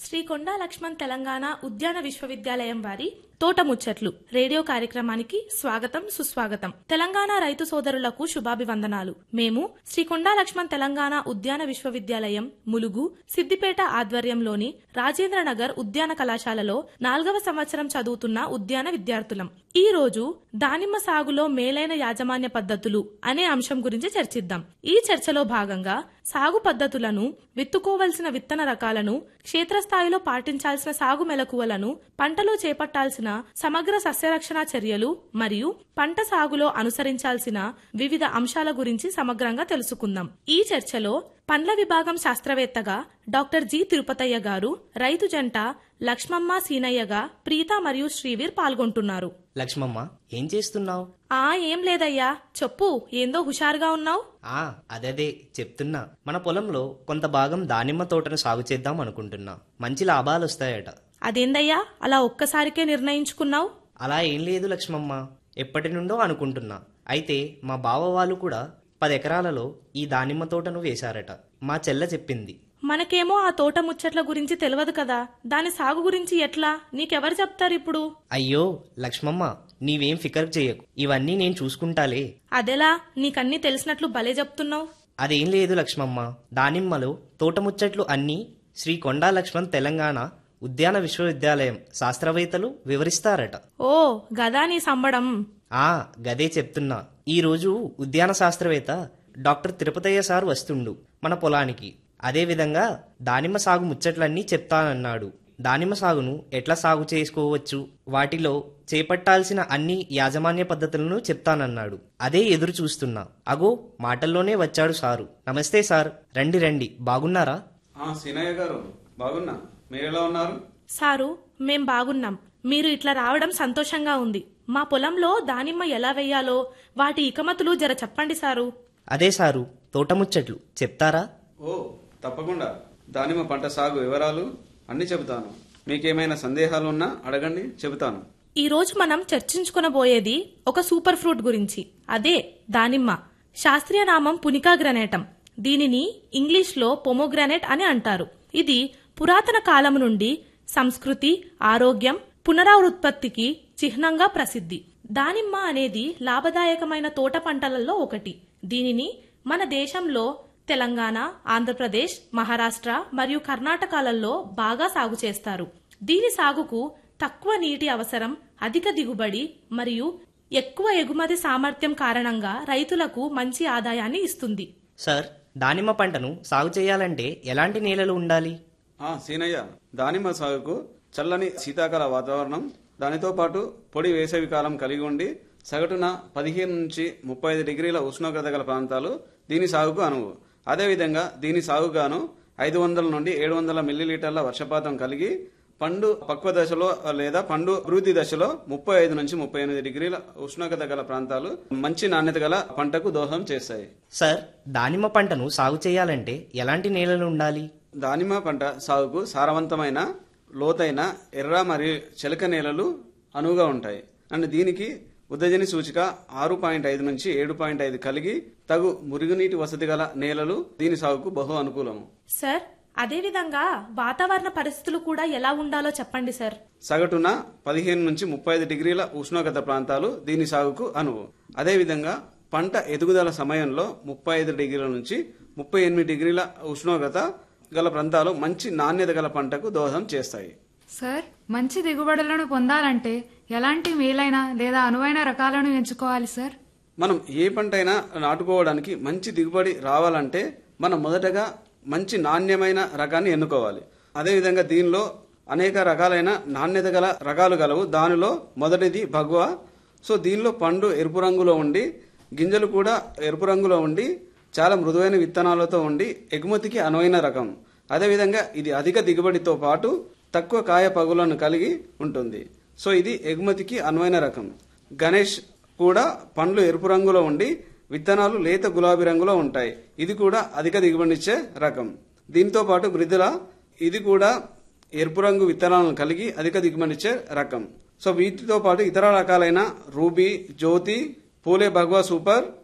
శ్రీ కొండా లక్ష్మణ్ తెలంగాణ ఉద్యాన విశ్వవిద్యాలయం వారి తోట ముచ్చట్లు రేడియో కార్యక్రమానికి స్వాగతం సుస్వాగతం తెలంగాణ రైతు సోదరులకు శుభాభివందనాలు మేము శ్రీ కొండా లక్ష్మణ్ తెలంగాణ ఉద్యాన విశ్వవిద్యాలయం ములుగు సిద్దిపేట ఆధ్వర్యంలోని రాజేంద్ర నగర్ ఉద్యాన కళాశాలలో నాలుగవ సంవత్సరం చదువుతున్న ఉద్యాన విద్యార్థులం ఈ రోజు దానిమ్మ సాగులో మేలైన యాజమాన్య పద్ధతులు అనే అంశం గురించి చర్చిద్దాం ఈ చర్చలో భాగంగా సాగు పద్ధతులను విత్తుకోవలసిన విత్తన రకాలను క్షేత్రస్థాయిలో పాటించాల్సిన సాగు మెలకువలను పంటలో చేపట్టాల్సిన సమగ్ర సస్యరక్షణ చర్యలు మరియు పంట సాగులో అనుసరించాల్సిన వివిధ అంశాల గురించి సమగ్రంగా తెలుసుకుందాం ఈ చర్చలో పండ్ల విభాగం శాస్త్రవేత్తగా డాక్టర్ జి తిరుపతయ్య గారు రైతు జంట లక్ష్మమ్మ సీనయ్యగా ప్రీత మరియు శ్రీవీర్ పాల్గొంటున్నారు లక్ష్మమ్మ ఏం చేస్తున్నావు ఆ ఏం లేదయ్యా చెప్పు ఏందో హుషారుగా ఉన్నావు ఆ అదదే చెప్తున్నా మన పొలంలో కొంత భాగం దానిమ్మ తోటను సాగు చేద్దాం అనుకుంటున్నా మంచి లాభాలు వస్తాయట అదేందయ్యా అలా ఒక్కసారికే నిర్ణయించుకున్నావు అలా ఏం లేదు లక్ష్మమ్మ ఎప్పటి నుండో అనుకుంటున్నా అయితే మా బావ వాళ్ళు కూడా పది ఎకరాలలో ఈ దానిమ్మ తోటను వేశారట మా చెల్ల చెప్పింది మనకేమో ఆ తోట ముచ్చట్ల గురించి తెలియదు కదా దాని సాగు గురించి ఎట్లా నీకెవరు చెప్తారు ఇప్పుడు అయ్యో లక్ష్మమ్మ నీవేం ఫికర్ చేయకు ఇవన్నీ నేను చూసుకుంటాలే అదెలా నీకన్నీ తెలిసినట్లు భలే చెప్తున్నావు అదేం లేదు లక్ష్మమ్మ దానిమ్మలో తోటముచ్చట్లు అన్నీ శ్రీ కొండా లక్ష్మణ్ తెలంగాణ ఉద్యాన విశ్వవిద్యాలయం శాస్త్రవేత్తలు వివరిస్తారట ఓ గదా నీ సంబడం ఆ గదే చెప్తున్నా ఈ రోజు ఉద్యాన శాస్త్రవేత్త డాక్టర్ తిరుపతయ్య సార్ వస్తుండు మన పొలానికి అదే విధంగా దానిమ్మ సాగు ముచ్చట్లన్నీ చెప్తానన్నాడు దానిమ్మ సాగును ఎట్లా సాగు చేసుకోవచ్చు వాటిలో చేపట్టాల్సిన అన్ని యాజమాన్య పద్ధతులను చెప్తానన్నాడు అదే ఎదురు చూస్తున్నా అగో మాటల్లోనే వచ్చాడు సారు నమస్తే సార్ రండి రండి బాగున్నారా ఆ సీనయ్య గారు బాగున్నా మీరు ఎలా ఉన్నారు సారు మేం బాగున్నాం మీరు ఇట్లా రావడం సంతోషంగా ఉంది మా పొలంలో దానిమ్మ ఎలా వెయ్యాలో వాటి ఇకమతులు జర చెప్పండి సారు అదే సారు తోటముచ్చట్లు చెప్తారా ఓ తప్పకుండా దానిమ్మ పంట సాగు వివరాలు అన్ని చెబుతాను మీకేమైనా సందేహాలు ఉన్నా అడగండి చెబుతాను ఈ రోజు మనం చర్చించుకొనబోయేది ఒక సూపర్ ఫ్రూట్ గురించి అదే దానిమ్మ శాస్త్రీయ నామం పునికా గ్రనేటం దీనిని ఇంగ్లీష్లో పొమోగ్రానైట్ అని అంటారు ఇది పురాతన కాలం నుండి సంస్కృతి ఆరోగ్యం పునరావృత్పత్తికి చిహ్నంగా ప్రసిద్ధి దానిమ్మ అనేది లాభదాయకమైన తోట పంటలలో ఒకటి దీనిని మన దేశంలో తెలంగాణ ఆంధ్రప్రదేశ్ మహారాష్ట్ర మరియు కర్ణాటకలలో బాగా సాగు చేస్తారు దీని సాగుకు తక్కువ నీటి అవసరం అధిక దిగుబడి మరియు ఎక్కువ ఎగుమతి సామర్థ్యం కారణంగా రైతులకు మంచి ఆదాయాన్ని ఇస్తుంది సార్ దానిమ్మ పంటను సాగు చేయాలంటే ఎలాంటి నేలలు ఉండాలి ఆ సీనయ్య దానిమ్మ సాగుకు చల్లని శీతాకాల వాతావరణం దానితో పాటు పొడి వేసవి కాలం కలిగి ఉండి సగటున పదిహేను నుంచి ముప్పై ఐదు డిగ్రీల ఉష్ణోగ్రత గల ప్రాంతాలు దీని సాగుకు అనువు అదేవిధంగా దీని సాగుగాను ఐదు వందల నుండి ఏడు వందల మిల్లీలీటర్ల వర్షపాతం కలిగి పండు పక్వ దశలో లేదా పండు అభివృద్ధి దశలో ముప్పై ఐదు నుంచి ముప్పై ఎనిమిది డిగ్రీల ఉష్ణోగ్రత గల ప్రాంతాలు మంచి నాణ్యత గల పంటకు దోహదం చేస్తాయి సార్ దానిమ్మ పంటను సాగు చేయాలంటే ఎలాంటి నేలలు ఉండాలి దానిమ్మ పంట సాగుకు సారవంతమైన లోతైన ఎర్ర మరియు చెలక నేలలు అనువుగా ఉంటాయి అండ్ దీనికి ఉద్దజని సూచిక ఆరు పాయింట్ ఐదు నుంచి ఏడు పాయింట్ ఐదు కలిగి తగు మురుగునీటి వసతి గల నేలలు దీని సాగుకు బహు అనుకూలము సార్ అదేవిధంగా వాతావరణ పరిస్థితులు కూడా ఎలా ఉండాలో చెప్పండి సార్ సగటున పదిహేను నుంచి ముప్పై ఐదు డిగ్రీల ఉష్ణోగ్రత ప్రాంతాలు దీని సాగుకు అనువు అదేవిధంగా పంట ఎదుగుదల సమయంలో ముప్పై ఐదు డిగ్రీల నుంచి ముప్పై ఎనిమిది డిగ్రీల ఉష్ణోగ్రత గల ప్రాంతాలు మంచి నాణ్యత గల పంటకు దోహదం చేస్తాయి సార్ మంచి దిగుబడులను పొందాలంటే ఎలాంటి మేలైన లేదా అనువైన రకాలను ఎంచుకోవాలి సార్ మనం ఏ పంట అయినా నాటుకోవడానికి మంచి దిగుబడి రావాలంటే మనం మొదటగా మంచి నాణ్యమైన రకాన్ని ఎన్నుకోవాలి అదేవిధంగా దీనిలో అనేక రకాలైన నాణ్యత గల రకాలు గలవు దానిలో మొదటిది భగవా సో దీనిలో పండు ఎరుపు రంగులో ఉండి గింజలు కూడా ఎరుపు రంగులో ఉండి చాలా మృదువైన విత్తనాలతో ఉండి ఎగుమతికి అనువైన రకం అదేవిధంగా ఇది అధిక దిగుబడితో పాటు తక్కువ కాయ పగులను కలిగి ఉంటుంది సో ఇది ఎగుమతికి అనువైన రకం గణేష్ కూడా పండ్లు ఎరుపు రంగులో ఉండి విత్తనాలు లేత గులాబీ రంగులో ఉంటాయి ఇది కూడా అధిక దిగుబడినిచ్చే రకం దీంతో పాటు మృదుల ఇది కూడా ఎరుపు రంగు విత్తనాలను కలిగి అధిక దిగుబడినిచ్చే రకం సో వీటితో పాటు ఇతర రకాలైన రూబీ జ్యోతి పూలే భగవా సూపర్